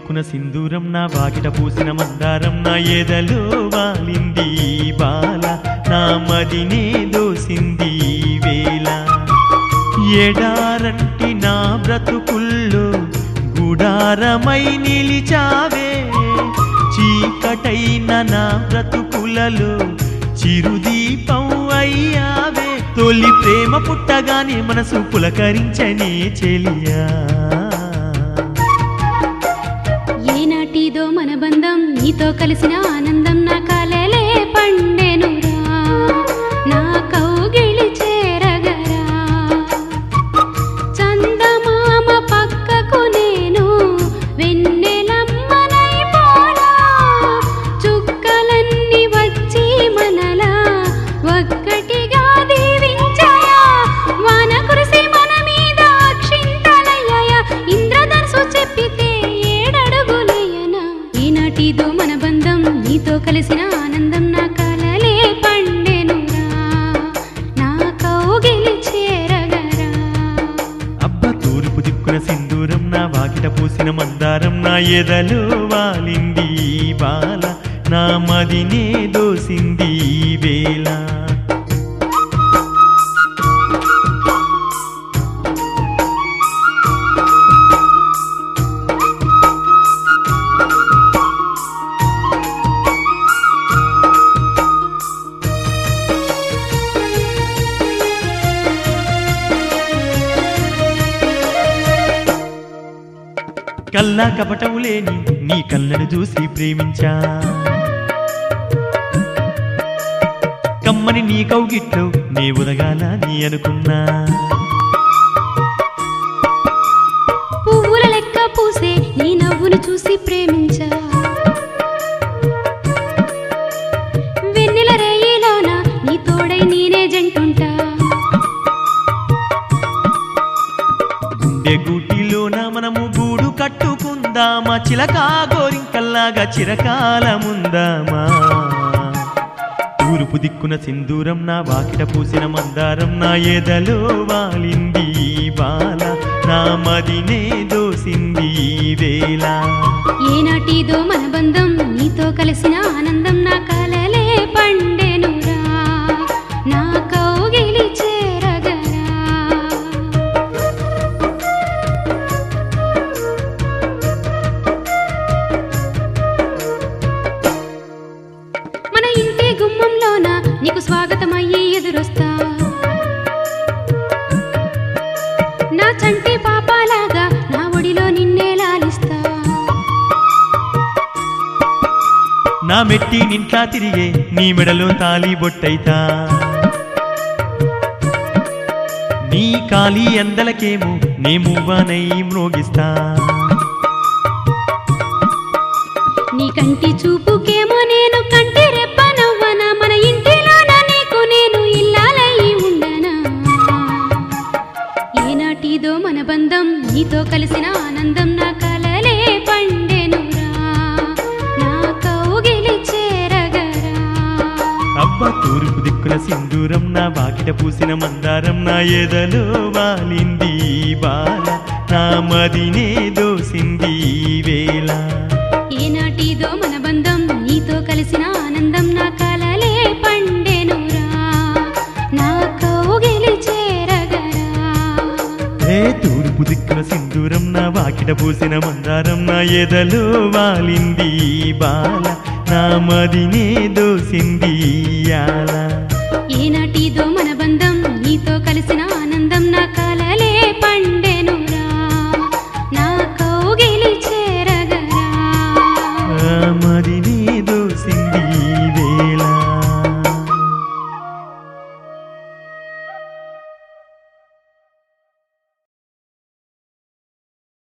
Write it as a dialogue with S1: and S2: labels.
S1: దిక్కున సింధూరం నా వాకిట పూసిన మందారం నా ఎదలో వాలింది ఈ బాల నా మదినే దోసింది ఈ వేళ ఎడారంటి నా బ్రతుకుల్లో గుడారమై నిలిచావే చీకటైన నా బ్రతుకులలో చిరుదీపం అయ్యావే తొలి ప్రేమ పుట్టగానే మనసు పులకరించనే చెలియా
S2: ఏనాటిదో మన బంధం నీతో కలిసిన ఆనందం నా కలలే పండెనురా నా కౌగిలి చేరగరా చందమామ పక్కకు నేను వెన్నెలమ్మనై పోలా చుక్కలన్నీ వచ్చి మనలా ఒక్కటిగా దీవించాయా వాన కురిసి మన మీద అక్షింతలయ్యాయా ఇంద్రధనుసు చెప్పితే ఏడడుగులేయనా ఈనాటిదో మన బంధం నీతో కలిసిన ఆనందం నా కలలే పండెనురా నా కౌగిలి చేరగరా
S1: అబ్బ తూర్పు దిక్కున సింధూరం నా వాకిట పూసిన మందారం నా ఎదలో వాలింది ఈ బాల నా మదినే దోసింది ఈ వేళ కల్లా కపటము లేని నీ కళ్ళను చూసి ప్రేమించా కమ్మని నీ కౌగిట్లో నీ ఉదగాల నీ అనుకున్నా
S2: పువ్వుల లెక్క పూసే నీ నవ్వును చూసి ప్రేమించా వెన్నెల రేయిలోన నీ తోడై నేనే జంటుంటా
S1: గుండె గూటిలోన మనము గూడు కట్టుకుందామా చిలకా గోరింకల్లాగా చిరకాలముందామా తూర్పు దిక్కున సింధూరం నా వాకిట పూసిన మందారం నా ఎదలో వాలింది ఈ బాల నా మదినే దోసింది ఈ వేళ
S2: ఏనాటిదో మన బంధం నీతో కలిసిన ఆనందం నా కలలే పండెనురా నా కౌగిలి చేరగరా మన ఇంటి గుమ్మంలోన నీకు స్వాగతమయ్యి ఎదురొస్తా నా చంటి పాపాలాగా నా ఒడిలో నిన్నే లాలిస్తా
S1: నా మెట్టి నింట్లా తిరిగే నీ మెడలో తాలి బొట్టైతా నీ కాలి అందలకేమో నే మువ్వనై మ్రోగిస్తా
S2: నీ కంటి చూపుకేమో నేను కంటి రెప్ప నవ్వనా మన ఇంటిలోన నీకు నేను ఇల్లాలయ్యి ఉండనా ఏనాటిదో మన బంధం నీతో కలిసిన ఆనందం నా కలలే పండెనురా నా కౌగిలి చేరగరా
S1: అబ్బ తూర్పు దిక్కున సింధూరం నా వాకిట పూసిన మందారం నా ఎదలో వాలింది ఈ బాల నా మదినే దోసింది ఈ వేళ
S2: ఏనాటిదో మన బంధం నీతో కలిసిన ఆనందం నా కలలే పండెనురా నా కౌగిలి చేరగరా
S1: ఏ తూర్పు దిక్కున సింధూరం నా వాకిట పూసిన మందారం నా ఎదలో వాలింది ఈ బాల నా మదినే దోసింది ఇయాల
S2: ఏనాటి